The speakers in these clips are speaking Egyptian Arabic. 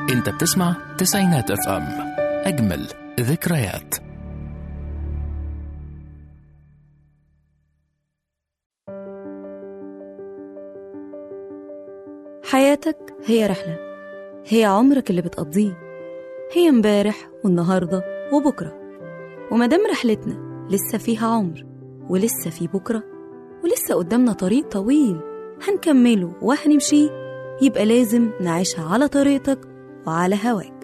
انت بتسمع تسعينات اف ام اجمل ذكريات حياتك هي رحلة هي عمرك اللي بتقضيه هي امبارح والنهاردة وبكرة ومادام رحلتنا لسه فيها عمر ولسه في بكرة ولسه قدامنا طريق طويل هنكمله وهنمشيه يبقى لازم نعيشها على طريقتك وعلى هواك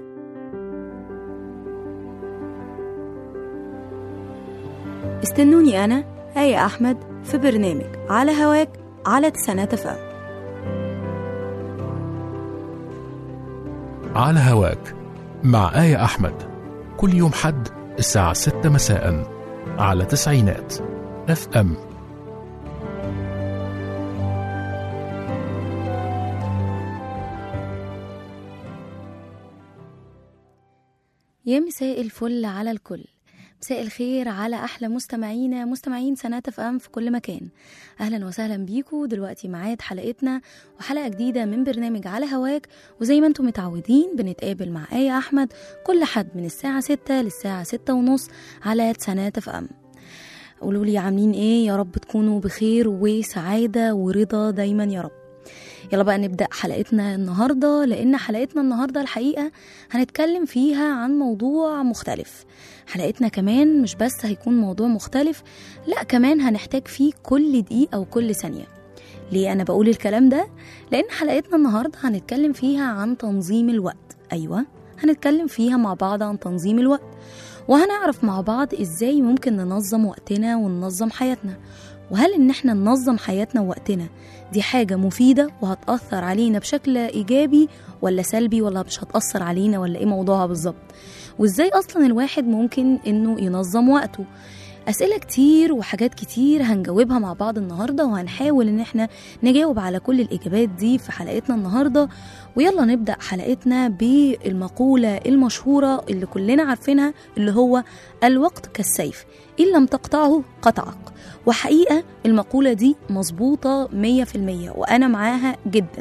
استنوني أنا آية أحمد في برنامج على هواك على تسعينات فام على هواك مع آية أحمد كل يوم حد الساعة 6 مساء على تسعينات اف ام يا مساء الفل على الكل مساء الخير على احلى مستمعينا مستمعين سنات اف ام في كل مكان اهلا وسهلا بيكم دلوقتي ميعاد حلقتنا وحلقه جديده من برنامج على هواك وزي ما انتم متعودين بنتقابل مع ايه احمد كل حد من الساعه 6 للساعه 6 ونص على سنات اف ام قولوا لي عاملين ايه يا رب تكونوا بخير وسعاده ورضا دايما يا رب يلا بقى نبدأ حلقتنا النهاردة لأن حلقتنا النهاردة الحقيقة هنتكلم فيها عن موضوع مختلف حلقتنا كمان مش بس هيكون موضوع مختلف لا كمان هنحتاج فيه كل دقيقة وكل ثانية ليه أنا بقول الكلام ده؟ لأن حلقتنا النهاردة هنتكلم فيها عن تنظيم الوقت أيوة هنتكلم فيها مع بعض عن تنظيم الوقت وهنعرف مع بعض إزاي ممكن ننظم وقتنا وننظم حياتنا وهل إن احنا ننظم حياتنا ووقتنا دي حاجة مفيدة وهتأثر علينا بشكل إيجابي ولا سلبي ولا مش هتأثر علينا ولا إيه موضوعها بالظبط وإزاي أصلا الواحد ممكن إنه ينظم وقته أسئلة كتير وحاجات كتير هنجاوبها مع بعض النهاردة وهنحاول إن احنا نجاوب على كل الإجابات دي في حلقتنا النهاردة ويلا نبدأ حلقتنا بالمقولة المشهورة اللي كلنا عارفينها اللي هو الوقت كالسيف إن لم تقطعه قطعك وحقيقة المقولة دي مظبوطة مية في المية وأنا معاها جدا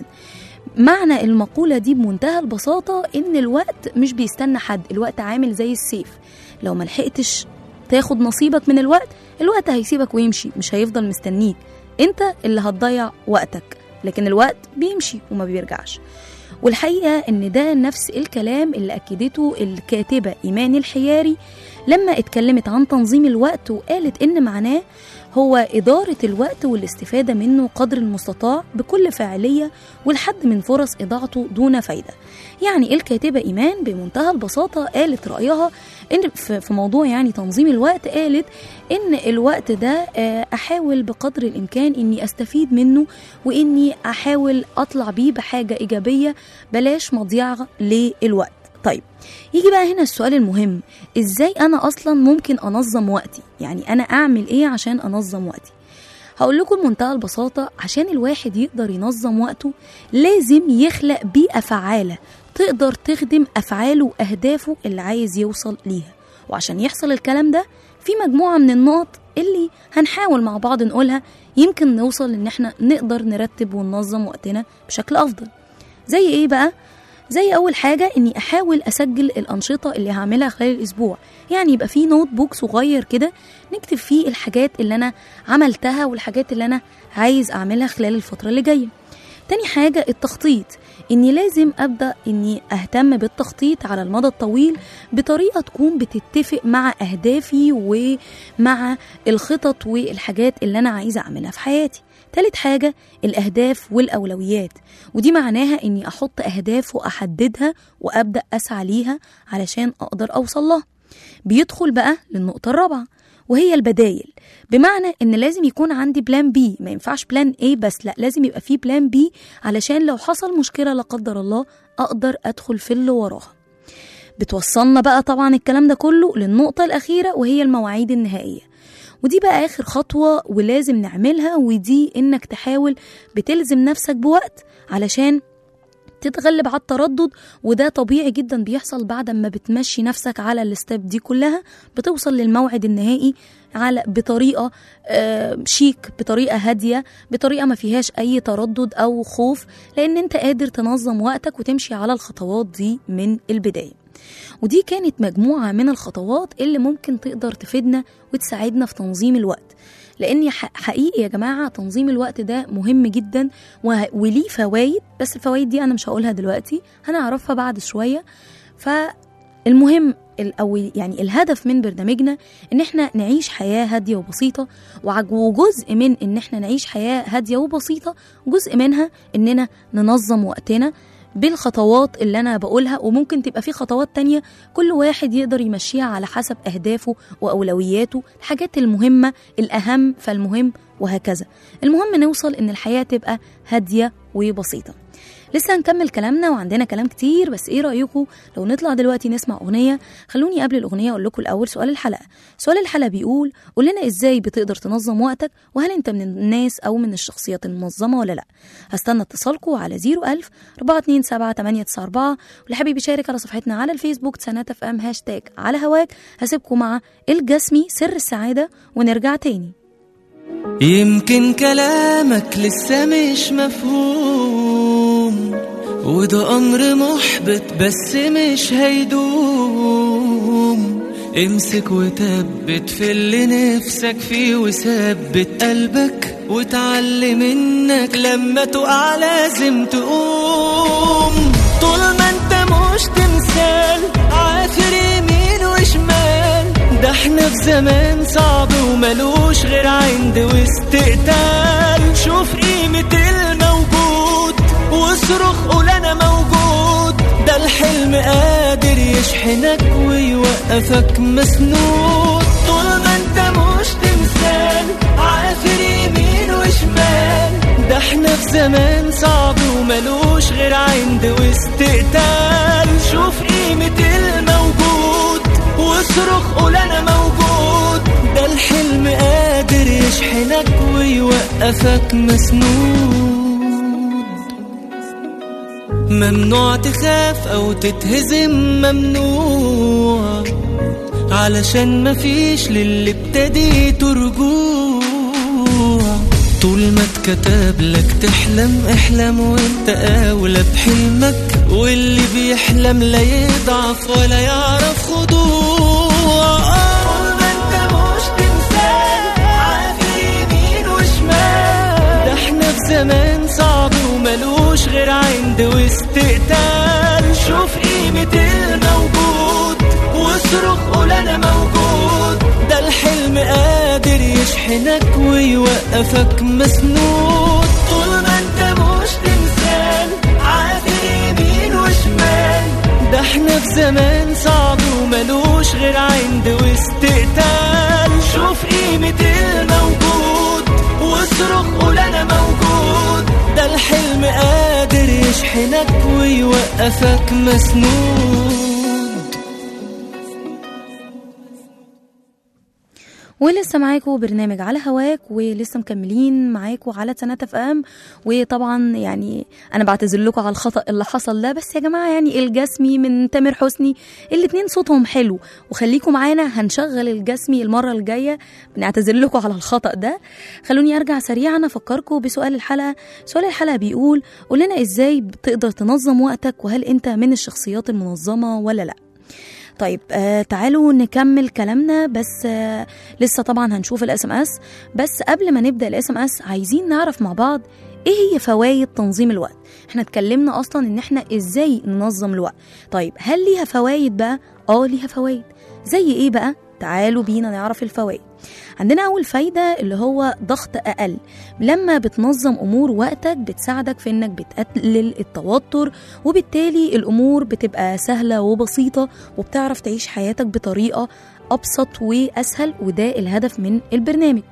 معنى المقولة دي بمنتهى البساطة إن الوقت مش بيستنى حد الوقت عامل زي السيف لو ملحقتش تاخد نصيبك من الوقت الوقت هيسيبك ويمشي مش هيفضل مستنيك انت اللي هتضيع وقتك لكن الوقت بيمشي وما بيرجعش والحقيقة ان ده نفس الكلام اللي اكدته الكاتبة ايمان الحياري لما اتكلمت عن تنظيم الوقت وقالت ان معناه هو إدارة الوقت والاستفادة منه قدر المستطاع بكل فاعلية والحد من فرص إضاعته دون فايدة يعني الكاتبة إيمان بمنتهى البساطة قالت رأيها إن في موضوع يعني تنظيم الوقت قالت إن الوقت ده أحاول بقدر الإمكان إني أستفيد منه وإني أحاول أطلع بيه بحاجة إيجابية بلاش مضيعة للوقت طيب يجي بقى هنا السؤال المهم ازاي انا اصلا ممكن انظم وقتي يعني انا اعمل ايه عشان انظم وقتي هقول لكم بمنتهى البساطة عشان الواحد يقدر ينظم وقته لازم يخلق بيئة فعالة تقدر تخدم أفعاله وأهدافه اللي عايز يوصل ليها وعشان يحصل الكلام ده في مجموعة من النقط اللي هنحاول مع بعض نقولها يمكن نوصل ان احنا نقدر نرتب وننظم وقتنا بشكل أفضل زي ايه بقى؟ زي اول حاجه اني احاول اسجل الانشطه اللي هعملها خلال الاسبوع يعني يبقى في نوت بوك صغير كده نكتب فيه الحاجات اللي انا عملتها والحاجات اللي انا عايز اعملها خلال الفتره اللي جايه تاني حاجه التخطيط اني لازم ابدا اني اهتم بالتخطيط على المدى الطويل بطريقه تكون بتتفق مع اهدافي ومع الخطط والحاجات اللي انا عايزه اعملها في حياتي تالت حاجة الأهداف والأولويات ودي معناها إني أحط أهداف وأحددها وأبدأ أسعى ليها علشان أقدر أوصل لها بيدخل بقى للنقطة الرابعة وهي البدايل بمعنى ان لازم يكون عندي بلان بي ما ينفعش بلان ايه بس لا لازم يبقى في بلان بي علشان لو حصل مشكلة لا قدر الله اقدر ادخل في اللي وراها بتوصلنا بقى طبعا الكلام ده كله للنقطة الأخيرة وهي المواعيد النهائية ودي بقى آخر خطوة ولازم نعملها ودي إنك تحاول بتلزم نفسك بوقت علشان تتغلب على التردد وده طبيعي جدا بيحصل بعد ما بتمشي نفسك على الستيب دي كلها بتوصل للموعد النهائي على بطريقه آه، شيك بطريقه هاديه بطريقه ما فيهاش اي تردد او خوف لان انت قادر تنظم وقتك وتمشي على الخطوات دي من البدايه ودي كانت مجموعه من الخطوات اللي ممكن تقدر تفيدنا وتساعدنا في تنظيم الوقت لان ح- حقيقي يا جماعه تنظيم الوقت ده مهم جدا وه- وليه فوائد بس الفوائد دي انا مش هقولها دلوقتي هنعرفها بعد شويه فالمهم ال- او يعني الهدف من برنامجنا ان احنا نعيش حياه هاديه وبسيطه وعج- وجزء من ان احنا نعيش حياه هاديه وبسيطه جزء منها اننا ننظم وقتنا بالخطوات اللي انا بقولها وممكن تبقى في خطوات تانية كل واحد يقدر يمشيها على حسب اهدافه واولوياته الحاجات المهمه الاهم فالمهم وهكذا المهم نوصل ان الحياه تبقى هاديه وبسيطه لسه هنكمل كلامنا وعندنا كلام كتير بس ايه رايكم لو نطلع دلوقتي نسمع اغنيه خلوني قبل الاغنيه اقول لكم الاول سؤال الحلقه سؤال الحلقه بيقول قول لنا ازاي بتقدر تنظم وقتك وهل انت من الناس او من الشخصيات المنظمه ولا لا هستنى اتصالكم على 01000 427 894 واللي حابب يشارك على صفحتنا على الفيسبوك سنات اف ام هاشتاج على هواك هسيبكم مع الجسمي سر السعاده ونرجع تاني يمكن كلامك لسه مش مفهوم وده أمر محبط بس مش هيدوم امسك وثبت في اللي نفسك فيه وثبت قلبك وتعلم انك لما تقع لازم تقوم طول ما انت مش تمثال عافر يمين وشمال ده احنا في زمان صعب وملوش غير عند واستقتال شوف قيمة الموجود واصرخ قول انا موجود ده الحلم قادر يشحنك ويوقفك مسنود طول ما انت مش تمثال عافر يمين وشمال ده احنا في زمان صعب وملوش غير عند واستقتال شوف قيمة الموجود واصرخ قول انا موجود ده الحلم قادر يشحنك ويوقفك مسنود ممنوع تخاف او تتهزم ممنوع علشان مفيش للي ابتديته رجوع طول ما اتكتب لك تحلم احلم وانت اولى بحلمك واللي بيحلم لا يضعف ولا يعرف خضوع طول ما انت مش تمثال عافر يمين وشمال ده احنا في زمان صعب وملوش غير عند واستقتال شوف قيمة الموجود واصرخ قول انا موجود ده الحلم قادر يشحنك ويوقفك مسنود طول ما انت مش تمثال عافر يمين وشمال ده احنا في زمان صعب وملوش غير عند واستقتال شوف قيمة الموجود واصرخ قول انا موجود ده الحلم قادر يشحنك ويوقفك مسنود ولسه معاكم برنامج على هواك ولسه مكملين معاكم على سنة اف ام وطبعا يعني انا بعتذر لكم على الخطا اللي حصل ده بس يا جماعه يعني الجسمي من تامر حسني الاتنين صوتهم حلو وخليكم معانا هنشغل الجسمي المره الجايه بنعتذر لكم على الخطا ده خلوني ارجع سريعا افكركم بسؤال الحلقه سؤال الحلقه بيقول قول لنا ازاي بتقدر تنظم وقتك وهل انت من الشخصيات المنظمه ولا لا طيب آه تعالوا نكمل كلامنا بس آه لسه طبعا هنشوف الاس ام اس بس قبل ما نبدا الاس ام اس عايزين نعرف مع بعض ايه هي فوائد تنظيم الوقت احنا اتكلمنا اصلا ان احنا ازاي ننظم الوقت طيب هل ليها فوائد بقى اه ليها فوائد زي ايه بقى تعالوا بينا نعرف الفوائد عندنا أول فايدة اللي هو ضغط أقل لما بتنظم أمور وقتك بتساعدك في إنك بتقلل التوتر وبالتالي الأمور بتبقى سهلة وبسيطة وبتعرف تعيش حياتك بطريقة أبسط وأسهل وده الهدف من البرنامج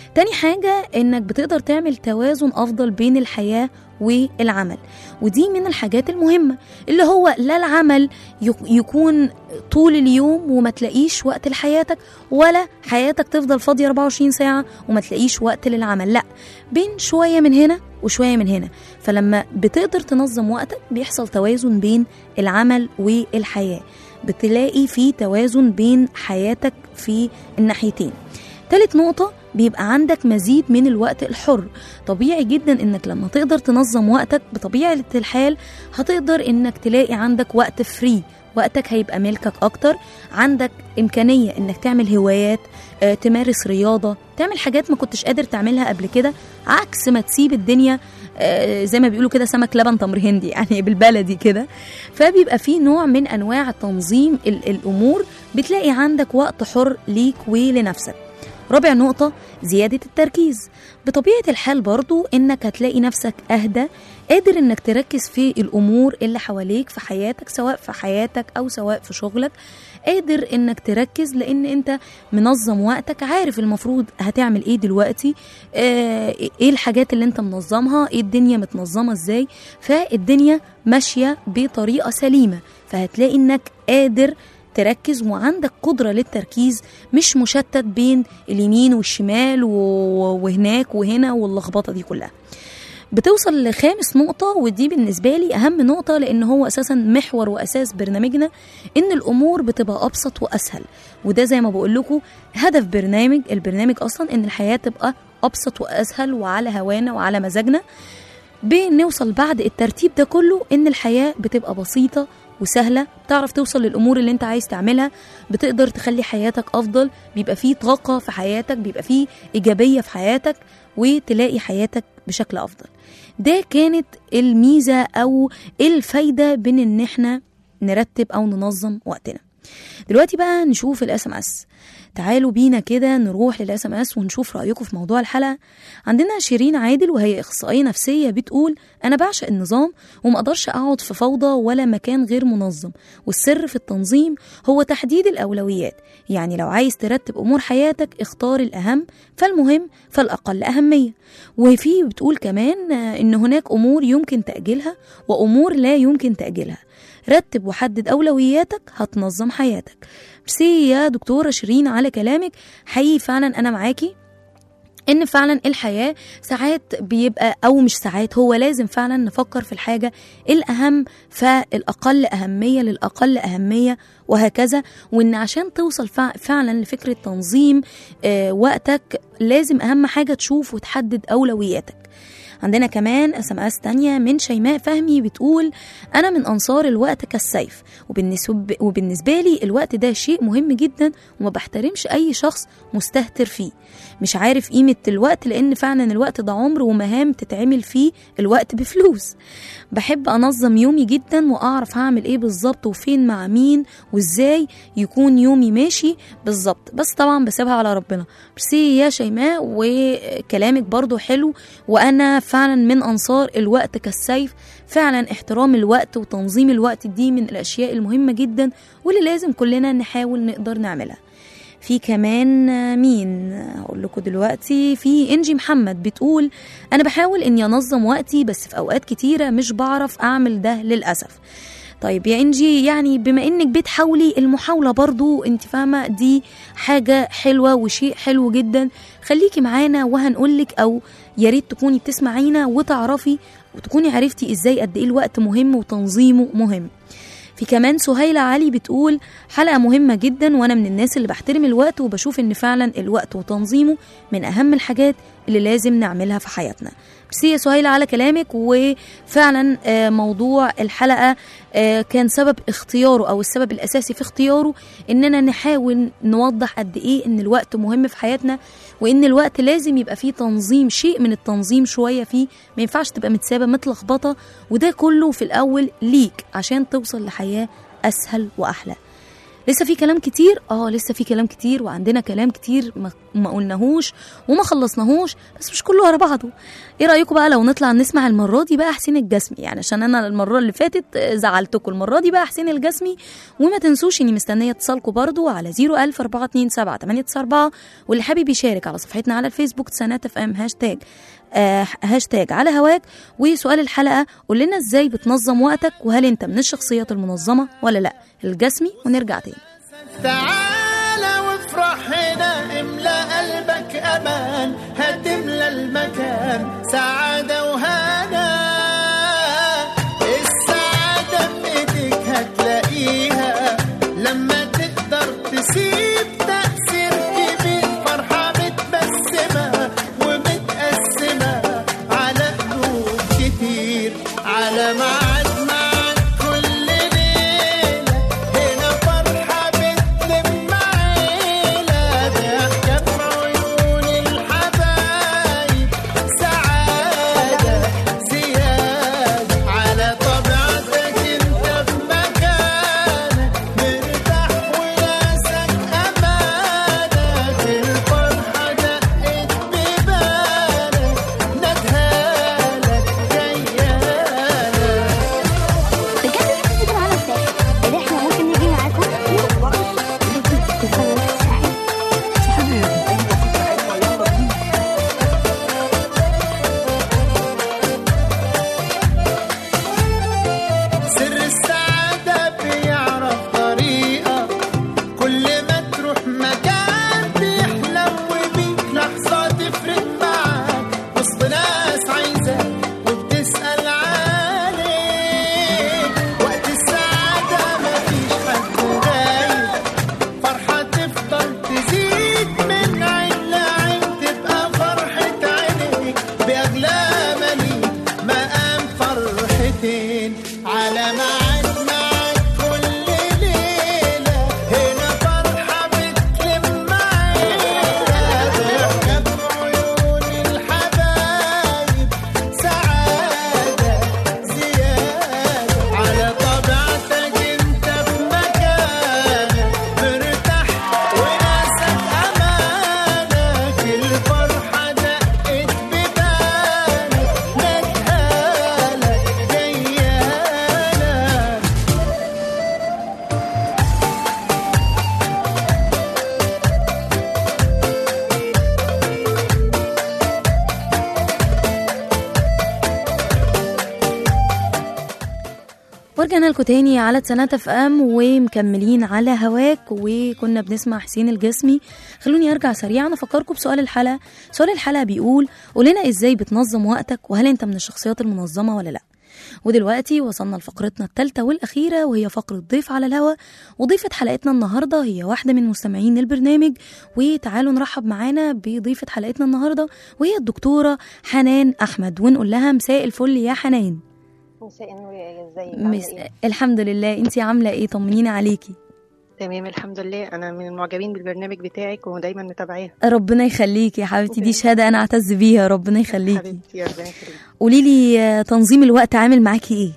تاني حاجة انك بتقدر تعمل توازن افضل بين الحياة والعمل ودي من الحاجات المهمة اللي هو لا العمل يك- يكون طول اليوم وما تلاقيش وقت لحياتك ولا حياتك تفضل فاضية 24 ساعة وما تلاقيش وقت للعمل لا بين شوية من هنا وشوية من هنا فلما بتقدر تنظم وقتك بيحصل توازن بين العمل والحياة بتلاقي في توازن بين حياتك في الناحيتين تالت نقطة بيبقى عندك مزيد من الوقت الحر طبيعي جدا انك لما تقدر تنظم وقتك بطبيعة الحال هتقدر انك تلاقي عندك وقت فري وقتك هيبقى ملكك اكتر عندك امكانية انك تعمل هوايات آه، تمارس رياضة تعمل حاجات ما كنتش قادر تعملها قبل كده عكس ما تسيب الدنيا آه، زي ما بيقولوا كده سمك لبن تمر هندي يعني بالبلدي كده فبيبقى في نوع من انواع تنظيم ال- الامور بتلاقي عندك وقت حر ليك ولنفسك رابع نقطة زيادة التركيز بطبيعة الحال برضو انك هتلاقي نفسك اهدى قادر انك تركز في الامور اللي حواليك في حياتك سواء في حياتك او سواء في شغلك قادر انك تركز لان انت منظم وقتك عارف المفروض هتعمل ايه دلوقتي آه ايه الحاجات اللي انت منظمها ايه الدنيا متنظمة ازاي فالدنيا ماشية بطريقة سليمة فهتلاقي انك قادر تركز وعندك قدرة للتركيز مش مشتت بين اليمين والشمال و- وهناك وهنا واللخبطة دي كلها بتوصل لخامس نقطة ودي بالنسبة لي أهم نقطة لأن هو أساسا محور وأساس برنامجنا إن الأمور بتبقى أبسط وأسهل وده زي ما بقول لكم هدف برنامج البرنامج أصلا إن الحياة تبقى أبسط وأسهل وعلى هوانا وعلى مزاجنا بنوصل بعد الترتيب ده كله ان الحياه بتبقى بسيطه وسهله تعرف توصل للامور اللي انت عايز تعملها بتقدر تخلي حياتك افضل بيبقى فيه طاقه في حياتك بيبقى فيه ايجابيه في حياتك وتلاقي حياتك بشكل افضل ده كانت الميزه او الفايده بين ان احنا نرتب او ننظم وقتنا دلوقتي بقى نشوف الاس ام اس تعالوا بينا كده نروح للاس ام اس ونشوف رايكم في موضوع الحلقه عندنا شيرين عادل وهي اخصائيه نفسيه بتقول انا بعشق النظام وما اقدرش اقعد في فوضى ولا مكان غير منظم والسر في التنظيم هو تحديد الاولويات يعني لو عايز ترتب امور حياتك اختار الاهم فالمهم فالاقل اهميه وفي بتقول كمان آه، ان هناك امور يمكن تاجيلها وامور لا يمكن تاجيلها رتب وحدد اولوياتك هتنظم حياتك ميرسي يا دكتوره شيرين على كلامك حقيقي فعلا انا معاكي ان فعلا الحياه ساعات بيبقى او مش ساعات هو لازم فعلا نفكر في الحاجه الاهم فالاقل اهميه للاقل اهميه وهكذا وان عشان توصل فع- فعلا لفكره تنظيم آه، وقتك لازم اهم حاجه تشوف وتحدد اولوياتك عندنا كمان اس ام اس تانية من شيماء فهمي بتقول انا من انصار الوقت كالسيف وبالنسبه وبالنسبه لي الوقت ده شيء مهم جدا وما بحترمش اي شخص مستهتر فيه مش عارف قيمه الوقت لان فعلا الوقت ده عمر ومهام تتعمل فيه الوقت بفلوس بحب انظم يومي جدا واعرف هعمل ايه بالظبط وفين مع مين وازاي يكون يومي ماشي بالظبط بس طبعا بسيبها على ربنا ميرسي يا شيماء وكلامك برضو حلو وانا فعلا من انصار الوقت كالسيف فعلا احترام الوقت وتنظيم الوقت دي من الاشياء المهمه جدا واللي لازم كلنا نحاول نقدر نعملها في كمان آه، مين هقول لكم دلوقتي في انجي محمد بتقول انا بحاول اني انظم وقتي بس في اوقات كتيره مش بعرف اعمل ده للاسف طيب يا انجي يعني بما انك بتحاولي المحاولة برضو انت فاهمة دي حاجة حلوة وشيء حلو جدا خليكي معانا وهنقولك او يا ريت تكوني بتسمعينا وتعرفي وتكوني عرفتي ازاي قد ايه الوقت مهم وتنظيمه مهم في كمان سهيلة علي بتقول حلقة مهمة جدا وأنا من الناس اللي بحترم الوقت وبشوف إن فعلا الوقت وتنظيمه من أهم الحاجات اللي لازم نعملها في حياتنا ميرسي يا سهيلة على كلامك وفعلا آه، موضوع الحلقة آه، كان سبب اختياره أو السبب الأساسي في اختياره إننا نحاول نوضح قد إيه إن الوقت مهم في حياتنا وإن الوقت لازم يبقى فيه تنظيم شيء من التنظيم شوية فيه ما ينفعش تبقى متسابة متلخبطة وده كله في الأول ليك عشان توصل لحياة أسهل وأحلى لسه في كلام كتير اه لسه في كلام كتير وعندنا كلام كتير ما, ما قلناهوش وما خلصناهوش بس مش كله ورا بعضه ايه رايكم بقى لو نطلع نسمع المره دي بقى حسين الجسمي يعني عشان انا المره اللي فاتت آه، زعلتكم المره دي بقى حسين الجسمي وما تنسوش اني مستنيه اتصالكم برضو على 01000 427 894 واللي حابب يشارك على صفحتنا على الفيسبوك سنات اف ام هاشتاج آه هاشتاج على هواك وسؤال الحلقه قول لنا ازاي بتنظم وقتك وهل انت من الشخصيات المنظمه ولا لا الجسمي ونرجع تاني تعالى وافرح هنا املى قلبك امان هتملى المكان سعادة وهنا السعادة في ايديك هتلاقيها لما تقدر تسيب تأثير كبير فرحة متبسمة ومتقسمة على قلوب كتير على ميعاد معاك كل ليلة هنا فرحة بتلم عيلة ضحكة في عيون الحبايب سعادة زيادة على طبيعتك انت في مكانك مرتاح وناسك أمانك الفرحة دقت ببالك ندهالك جيالك بجد الحمد لله على الساحل اللي احنا ممكن نيجي معاكم سر السعادة بيعرف طريقة كل ما تروح مكان بيحلو بيك لحظة تفرق معاك وسط ناس عايزة وبتسأل عليك وقت السعادة مفيش حد غايب فرحة تفضل تزيد من عين لعين تبقى فرحة عينيك بأغلى مليك مقام فرحتين على ميعاد معاك كل ليلة هنا فرحة بتلم عيلة ضحكة في عيون الحبايب سعادة زيادة على طبيعتك انت في مكانك مرتاح وناسك امانك الفرحة دقت ببالك ندهالك جيالك ورجعنا لكم تاني على تسانات اف ام ومكملين على هواك وكنا بنسمع حسين الجسمي خلوني ارجع سريعا افكركم بسؤال الحلقه سؤال الحلقه بيقول قولنا ازاي بتنظم وقتك وهل انت من الشخصيات المنظمه ولا لا ودلوقتي وصلنا لفقرتنا الثالثه والاخيره وهي فقره ضيف على الهوا وضيفه حلقتنا النهارده هي واحده من مستمعين البرنامج وتعالوا نرحب معانا بضيفه حلقتنا النهارده وهي الدكتوره حنان احمد ونقول لها مساء الفل يا حنان مساء النور يا ازيك مس... عامله ايه الحمد لله انتي عامله ايه طمنينا عليكي تمام الحمد لله انا من المعجبين بالبرنامج بتاعك ودايما متابعاه ربنا يخليكي يا حبيبتي دي شهاده انا اعتز بيها ربنا يخليكي حبيبتي يا ربنا يخليك قولي لي آه، تنظيم الوقت عامل معاكي ايه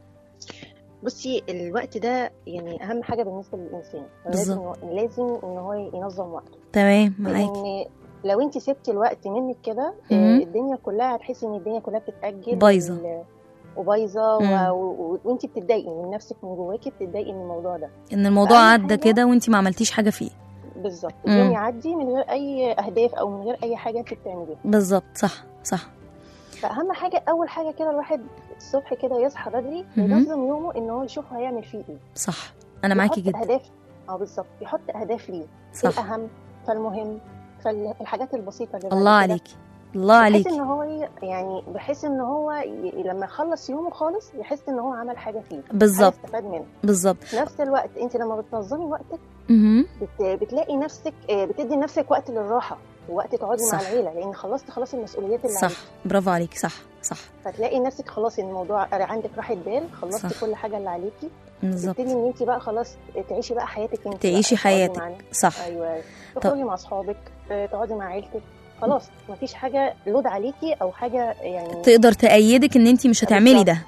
بصي الوقت ده يعني اهم حاجه بالنسبه للانسان لازم بالظبط. لازم ان هو ينظم وقته تمام معاكي لان لو انت سبتي الوقت منك كده آه، مهم. الدنيا كلها هتحسي ان الدنيا كلها بتتاجل بايظة. وال- وبايظه مم. و... و... وانت بتتضايقي من نفسك من جواكي بتتضايقي من الموضوع ده ان الموضوع أهم عدى حاجة- كده وانتي ما عملتيش حاجه فيه بالظبط مم. اليوم يعدي من غير اي اهداف او من غير اي حاجه انت بتعمليها بالظبط صح صح فاهم حاجه اول حاجه كده الواحد الصبح كده يصحى بدري مهم. ينظم يومه ان هو يشوف هيعمل فيه ايه صح انا معاكي يحط جدا اهداف اه بالظبط يحط اهداف ليه صح الاهم فالمهم فالحاجات البسيطه اللي بعد الله كده. عليكي الله بحيث عليكي ان هو ي- يعني بحيث ان هو ي... لما يخلص يومه خالص يحس ان هو عمل حاجه فيه حاجة بالظبط استفاد منها بالظبط في نفس الوقت انت لما بتنظمي وقتك مهم. بت... بتلاقي نفسك آه، بتدي لنفسك وقت للراحه ووقت تقعدي مع صح. العيله لان خلصت خلاص المسؤوليات اللي عليك صح برافو عليكي صح صح فتلاقي نفسك خلاص ان الموضوع عندك راحه بال خلصتي صح. كل حاجه اللي عليكي بالظبط تبتدي ان انت بقى خلاص تعيشي بقى حياتك انت تعيشي بقى، تقعدي حياتك. مع- صح ايوه تخرجي مع اصحابك آه، تقعدي مع عيلتك خلاص مفيش حاجه لود عليكي او حاجه يعني تقدر تأيدك ان انتي مش هتعملي بالظبط. ده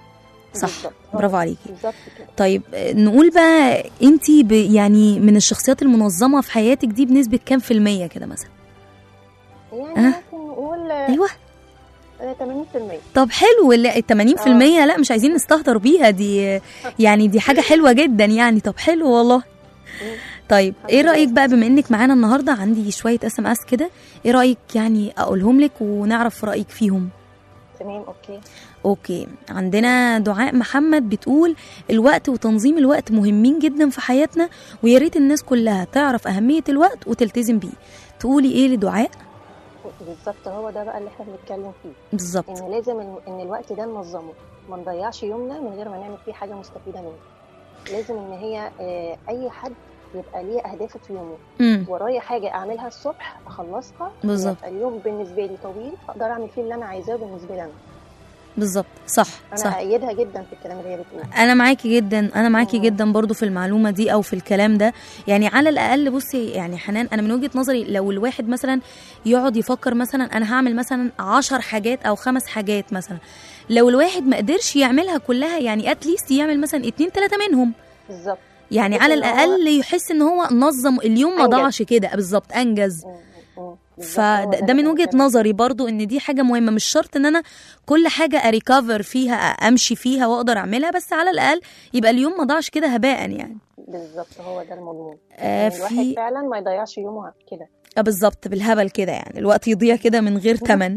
صح بالظبط. هو برافو عليكي بالظبط كده طيب آه، نقول بقى انت يعني من الشخصيات المنظمه في حياتك دي بنسبه كام في الميه كده مثلا يعني أه. ممكن نقول آه، ايوه آه، 80% طب حلو لا ال 80% لا مش عايزين نستهتر بيها دي يعني دي حاجه حلوه جدا يعني طب حلو والله طيب ايه رايك بقى بما انك معانا النهارده عندي شويه اس ام اس كده ايه رايك يعني اقولهم لك ونعرف رايك فيهم تمام اوكي اوكي عندنا دعاء محمد بتقول الوقت وتنظيم الوقت مهمين جدا في حياتنا ويا ريت الناس كلها تعرف اهميه الوقت وتلتزم بيه تقولي ايه لدعاء بالظبط هو ده بقى اللي احنا بنتكلم فيه بالظبط ان لازم ان إن الوقت ده ننظمه ما نضيعش يومنا من غير ما نعمل فيه حاجه مستفيده منه لازم ان هي آه، اي حد يبقى ليه اهدافه في يومه امم ورايا حاجه اعملها الصبح اخلصها بالظبط. يبقى اليوم بالنسبه لي طويل اقدر اعمل فيه اللي انا عايزاه بالنسبه لي انا بالظبط صح انا صح ايدها جدا في الكلام اللي هي بتقوله انا معاكي جدا انا معاكي مم. جدا برضو في المعلومه دي او في الكلام ده يعني على الاقل بصي يعني حنان انا من وجهه نظري لو الواحد مثلا يقعد يفكر مثلا انا هعمل مثلا عشر حاجات او خمس حاجات مثلا لو الواحد ما قدرش يعملها كلها يعني اتليست يعمل مثلا اتنين تلاته منهم بالظبط يعني بحيث على إن هو- الاقل يحس ان هو نظم اليوم ما أنجز. ضاعش كده بالظبط انجز مم، مم، بالظبط. هو فده ده من اللي وجهه بنتكلم نظري برضو ان دي حاجه مهمه مش شرط ان انا كل حاجه اريكفر فيها امشي فيها واقدر اعملها بس على الاقل يبقى اليوم ما ضاعش كده هباء يعني فيه. بالظبط هو ده المضمون آه إن الواحد في فعلا ما يضيعش يومه كده آه بالظبط بالهبل كده يعني الوقت يضيع كده من غير تمن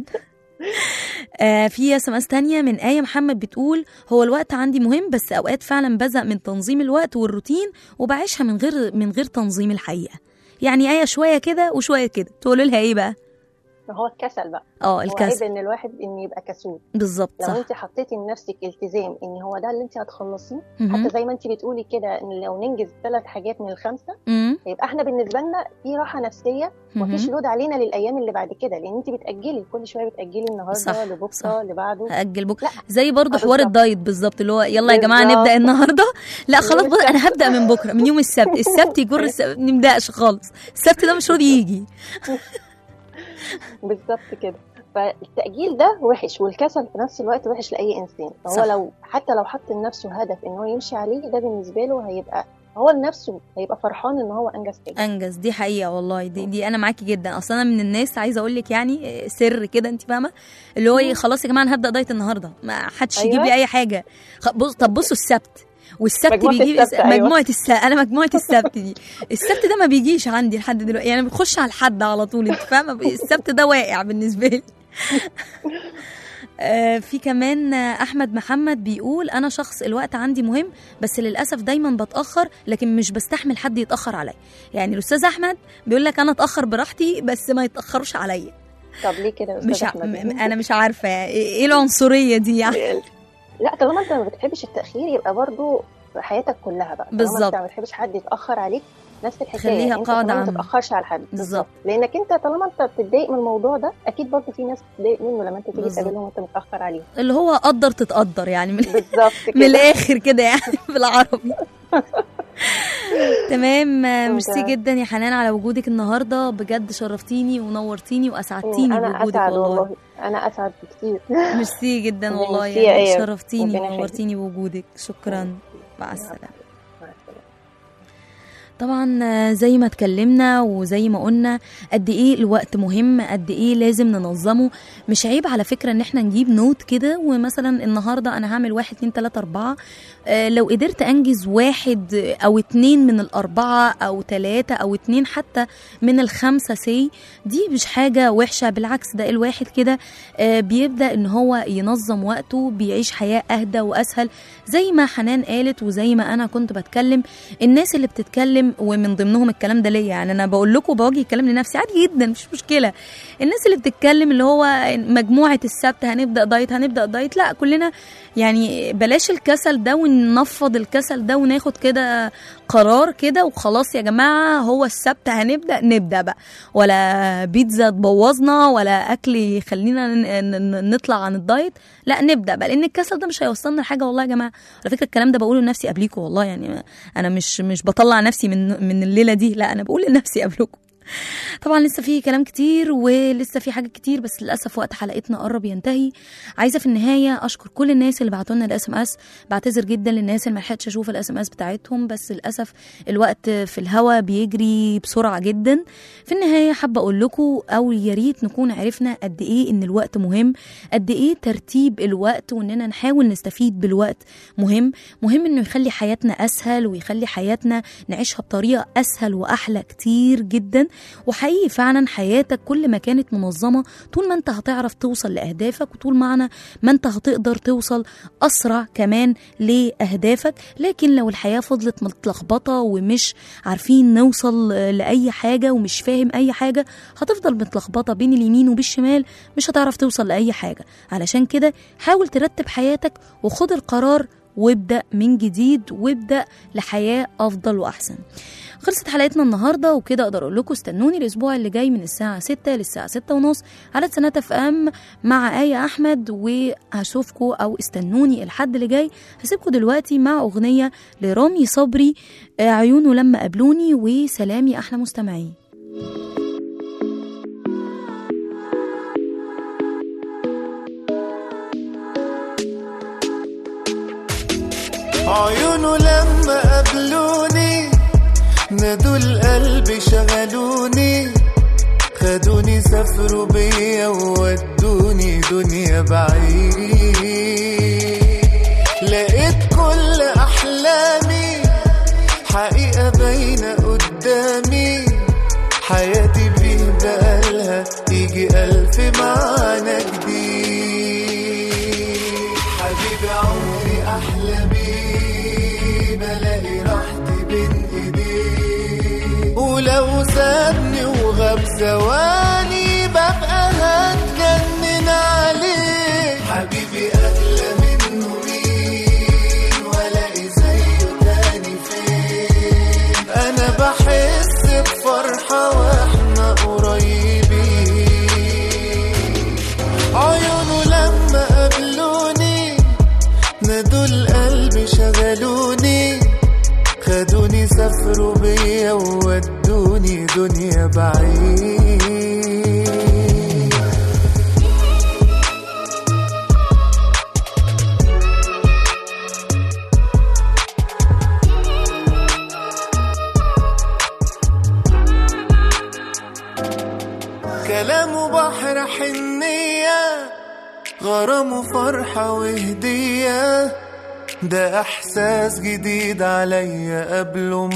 آه في اس ام اس تانية من آية محمد بتقول هو الوقت عندي مهم بس اوقات فعلا بزهق من تنظيم الوقت والروتين وبعيشها من غير من غير تنظيم الحقيقة يعني آية شوية كده وشوية كده تقولوا لها ايه بقى ما هو الكسل بقى اه هو عيب الكسل ان الواحد ان يبقى كسول بالظبط لو صح انت حطيتي لنفسك التزام ان هو ده اللي انت هتخلصيه مهم. حتى زي ما انت بتقولي كده ان لو ننجز ثلاث حاجات من الخمسه مم. يبقى احنا بالنسبه لنا في راحه نفسيه مفيش مهم. لود علينا للايام اللي بعد كده لان انت بتاجلي كل شويه بتاجلي النهارده صح، لبكره صح. لبعده هاجل بكره لا. زي برضو آه، حوار بالظبط. الدايت بالظبط اللي هو يلا يا جماعه بالظبط. نبدا النهارده لا خلاص يوم بص انا السبت. هبدا من بكره من يوم السبت السبت يجر السبت ما نبداش خالص السبت ده مش راضي يجي بالظبط كده فالتأجيل ده وحش والكسل في نفس الوقت وحش لأي إنسان فهو صح. لو حتى لو حط لنفسه هدف إن هو يمشي عليه ده بالنسبة له هيبقى هو لنفسه هيبقى فرحان إن هو أنجز حاجة انجز دي حقيقه والله دي, دي انا معاكي جدا اصلا انا من الناس عايزه اقول لك يعني سر كده انت فاهمه اللي هو ايه خلاص يا جماعه انا هبدا دايت النهارده ما حدش يجيب أيوة. لي اي حاجه خ- بص طب بصوا السبت والسبت مجموعة بيجيب السبت، أيوة. مجموعه السبت انا مجموعه السبت دي السبت ده ما بيجيش عندي لحد دلوقتي يعني بخش على الحد على طول انت فاهمه السبت ده واقع بالنسبه لي آه، في كمان آه، احمد محمد بيقول انا شخص الوقت عندي مهم بس للاسف دايما بتاخر لكن مش بستحمل حد يتاخر عليا يعني الاستاذ احمد بيقول لك انا اتاخر براحتي بس ما يتاخروش عليا طب ليه كده يا أستاذ مش ع... أحمد؟ م- انا مش عارفه يعني ايه إيه العنصريه دي يعني لا طالما أنت ما بتحبش التأخير يبقى برضو في حياتك كلها بقى طالما بالظبط. أنت ما بتحبش حد يتأخر عليك نفس الحكاية خليها أنت قاعدة كمان عامة. ما تتأخرش على حد بالظبط. لأنك أنت طالما أنت بتتضايق من الموضوع ده أكيد برضو في ناس بتتضايق منه لما أنت تيجي بالظبط. تقابلهم وأنت متأخر عليهم اللي هو قدر تتقدر يعني من بالظبط من كده الاخر كده يعني بالعربي تمام آه، ميرسي تمام. جدا يا حنان على وجودك النهارده بجد شرفتيني ونورتيني واسعدتيني انا بوجودك اسعد والله والله انا اسعد بكتير ميرسي جدا ميرسي والله يا يعني إيه. شرفتيني ربنا يخليك. ونورتيني بوجودك شكرا مع السلامه مع السلامة. طبعا آه، زي ما اتكلمنا وزي ما قلنا قد ايه الوقت مهم قد ايه لازم ننظمه مش عيب على فكرة ان احنا نجيب نوت كده ومثلا النهاردة انا هعمل واحد اتنين تلاتة اربعة آه، لو قدرت انجز واحد او اتنين من الاربعة او تلاتة او اتنين حتى من الخمسة سي دي مش حاجة وحشة بالعكس ده الواحد كده آه، بيبدأ ان هو ينظم وقته بيعيش حياة اهدى واسهل زي ما حنان قالت وزي ما انا كنت بتكلم الناس اللي بتتكلم ومن ضمنهم الكلام ده ليا يعني انا بقول لكم بواجه الكلام لنفسي عادي جدا مش مشكله الناس اللي بتتكلم اللي هو مجموعه السبت هنبدا دايت هنبدا دايت لا كلنا يعني بلاش الكسل ده وننفض الكسل ده وناخد كده قرار كده وخلاص يا جماعه هو السبت هنبدا نبدا بقى ولا بيتزا تبوظنا ولا اكل يخلينا ن- ن- نطلع عن الدايت لا نبدا بقى لان الكسل ده مش هيوصلنا لحاجه والله يا جماعه على فكره الكلام ده بقوله لنفسي قبليكم والله يعني انا مش مش بطلع نفسي من من الليله دي لا انا بقول لنفسي قبلكم طبعا لسه في كلام كتير ولسه في حاجات كتير بس للاسف وقت حلقتنا قرب ينتهي عايزه في النهايه اشكر كل الناس اللي بعتوا لنا الاس ام اس بعتذر جدا للناس اللي ما لحقتش اشوف الاس ام اس بتاعتهم بس للاسف الوقت في الهوا بيجري بسرعه جدا في النهايه حابه اقول لكم او يا ريت نكون عرفنا قد ايه ان الوقت مهم قد ايه ترتيب الوقت واننا نحاول نستفيد بالوقت مهم مهم انه يخلي حياتنا اسهل ويخلي حياتنا نعيشها بطريقه اسهل واحلى كتير جدا وحقيقي فعلا حياتك كل ما كانت منظمه طول ما انت هتعرف توصل لاهدافك وطول معنا ما انت هتقدر توصل اسرع كمان لاهدافك لكن لو الحياه فضلت متلخبطه ومش عارفين نوصل لاي حاجه ومش فاهم اي حاجه هتفضل متلخبطه بين اليمين وبالشمال مش هتعرف توصل لاي حاجه علشان كده حاول ترتب حياتك وخد القرار وابدأ من جديد وابدأ لحياة أفضل وأحسن خلصت حلقتنا النهارده وكده اقدر اقول لكم استنوني الاسبوع اللي جاي من الساعه 6 للساعه 6 ونص على سنة اف ام مع آية احمد وهشوفكم او استنوني الحد اللي جاي هسيبكم دلوقتي مع اغنيه لرامي صبري آه، عيونه لما قابلوني وسلام يا احلى مستمعين عيونه لما قابلوني نادوا القلب شغلوني خدوني سافروا بيا وودوني دنيا بعيد لقيت كل احلامي حقيقة باينة قدامي حياتي بيه بقالها يجي ألف معنى جديد حبيبي عمري أحلى بيه بلاقي راحتي بين إيديه ولو سابني وغاب ثواني ببقى هتجنن عليه حبيبي أغلى منه مين ولاقي زيه تاني فين أنا بحس بفرحة وإحنا قريبين عيونه لما قابلوني نادوا القلب شغلوني خدوني سافروا بيا وودوني دنيا بعيد كلامه بحر حنية غرام فرحة وهدية ده احساس جديد عليا قبله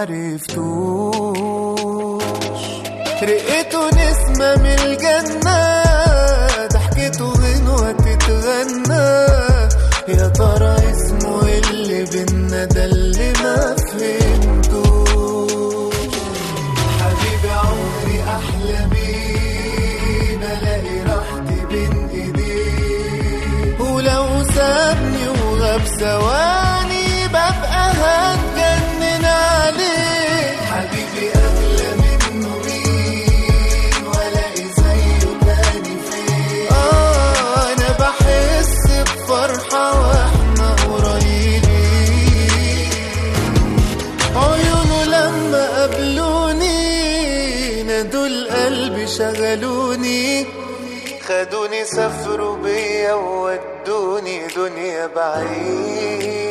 معرفتوش رقته نسمة من الجنة ضحكته غنوة تتغنى يا ترى اسمه إيه اللي بينا ده اللي ما فهمتوش حبيبي عمري احلى بيه بلاقي راحتي بين ايديه ولو سابني وغاب ثواني ببقى هتجنن عليه حبيبي اغلى منه مين والاقي زيه تاني فين اه انا بحس بفرحه واحنا قريبين عيونه لما قابلوني نادوا القلب شغلوني خدوني سافروا بيا وودوني دنيا بعيد